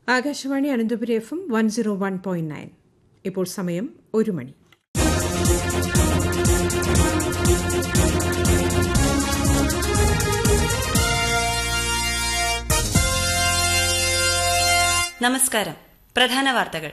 Akashvani Ananthapuri F M one zero one point nine ഇപ്പോൾ സമയം ഒരു മണി നമസ്കാരം പ്രധാന വാർത്തകൾ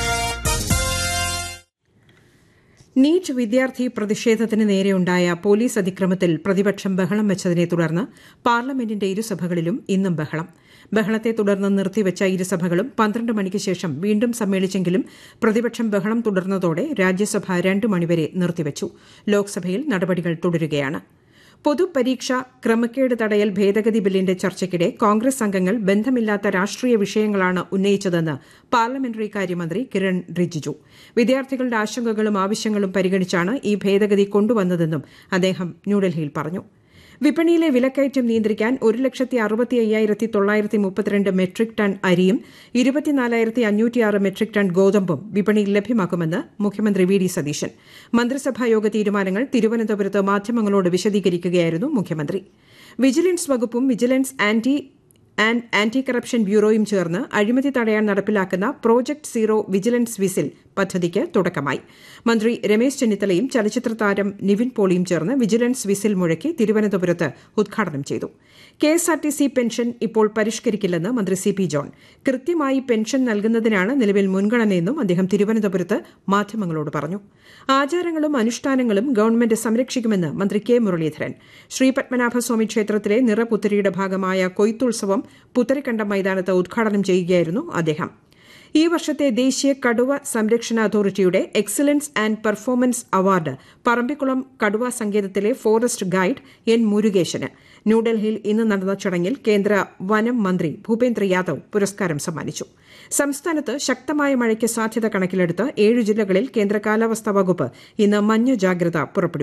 നീറ്റ് വിദ്യാർത്ഥി പ്രതിഷേധത്തിന് നേരെയുണ്ടായ പോലീസ് അതിക്രമത്തിൽ പ്രതിപക്ഷം ബഹളം വെച്ചതിനെ തുടർന്ന് പാർലമെന്റിന്റെ ഇരുസഭകളിലും ഇന്നും ബഹളം ബഹളത്തെ തുടർന്ന് നിർത്തിവച്ച ഇരുസഭകളും പന്ത്രണ്ട് മണിക്ക് ശേഷം വീണ്ടും സമ്മേളിച്ചെങ്കിലും പ്രതിപക്ഷം ബഹളം തുടർന്നതോടെ രാജ്യസഭ രണ്ടു മണിവരെ നിർത്തിവച്ചു ലോക്സഭയിൽ നടപടികൾ തുടരുകയാണ് പൊതുപരീക്ഷ ക്രമക്കേട് തടയൽ ഭേദഗതി ബില്ലിന്റെ ചർച്ചയ്ക്കിടെ കോൺഗ്രസ് അംഗങ്ങൾ ബന്ധമില്ലാത്ത രാഷ്ട്രീയ വിഷയങ്ങളാണ് ഉന്നയിച്ചതെന്ന് പാർലമെന്ററി കാര്യമന്ത്രി കിരൺ റിജിജു വിദ്യാർത്ഥികളുടെ ആശങ്കകളും ആവശ്യങ്ങളും പരിഗണിച്ചാണ് ഈ ഭേദഗതി കൊണ്ടുവന്നതെന്നും അദ്ദേഹം ന്യൂഡൽഹിയിൽ പറഞ്ഞു വിപണിയിലെ വിലക്കയറ്റം നിയന്ത്രിക്കാൻ ഒരു ലക്ഷത്തി അറുപത്തി അയ്യായിരത്തി തൊള്ളായിരത്തി മുപ്പത്തിരണ്ട് മെട്രിക് ടൺ അരിയും ഇരുപത്തിനാലായിരത്തി അഞ്ഞൂറ്റിയാറ് മെട്രിക് ടൺ ഗോതമ്പും വിപണിയിൽ ലഭ്യമാക്കുമെന്ന് മുഖ്യമന്ത്രി വി ഡി സതീശൻ മന്ത്രിസഭായോഗ തീരുമാനങ്ങൾ തിരുവനന്തപുരത്ത് മാധ്യമങ്ങളോട് വിശദീകരിക്കുകയായിരുന്നു മുഖ്യമന്ത്രി വിജിലൻസ് വകുപ്പും vigilance anti and anti corruption ബ്യൂറോയും ചേർന്ന് അഴിമതി തടയാൻ നടപ്പിലാക്കുന്ന പ്രോജക്ട് സീറോ വിജിലൻസ് വിസിൽ പദ്ധതിക്ക് തുടക്കമായി മന്ത്രി രമേശ് ചെന്നിത്തലയും ചലച്ചിത്ര താരം നിവിൻ പോളിയും ചേർന്ന് വിജിലൻസ് വിസിൽ മുഴക്കി തിരുവനന്തപുരത്ത് ഉദ്ഘാടനം ചെയ്തു കെഎസ്ആർടിസി പെൻഷൻ ഇപ്പോൾ പരിഷ്കരിക്കില്ലെന്ന് മന്ത്രി സി പി ജോൺ കൃത്യമായി പെൻഷൻ നൽകുന്നതിനാണ് നിലവിൽ മുൻഗണനയെന്നും അദ്ദേഹം തിരുവനന്തപുരത്ത് മാധ്യമങ്ങളോട് പറഞ്ഞു ആചാരങ്ങളും അനുഷ്ഠാനങ്ങളും ഗവൺമെന്റ് സംരക്ഷിക്കുമെന്ന് മന്ത്രി കെ മുരളീധരൻ ശ്രീപത്മനാഭസ്വാമി ക്ഷേത്രത്തിലെ നിറപുത്തരിയുടെ ഭാഗമായ കൊയ്ത്തുത്സവം പുത്തരിക്കണ്ടം മൈതാനത്ത് ഉദ്ഘാടനം ചെയ്യുകയായിരുന്നു അദ്ദേഹം ഈ വർഷത്തെ ദേശീയ കടുവ സംരക്ഷണ അതോറിറ്റിയുടെ excellence and performance award Parambikulam കടുവ സങ്കേതത്തിലെ ഫോറസ്റ്റ് ഗൈഡ് എൻ മുരുകേശന് ന്യൂഡൽഹിയിൽ ഇന്ന് നടന്ന ചടങ്ങിൽ കേന്ദ്ര വനം മന്ത്രി ഭൂപേന്ദ്ര യാദവ് പുരസ്കാരം സമ്മാനിച്ചു സംസ്ഥാനത്ത് ശക്തമായ മഴയ്ക്ക് സാധ്യത കണക്കിലെടുത്ത് ഏഴ് ജില്ലകളിൽ കേന്ദ്ര കാലാവസ്ഥാ വകുപ്പ് ഇന്ന് മഞ്ഞ ജാഗ്രത പുറപ്പെടുവിച്ചു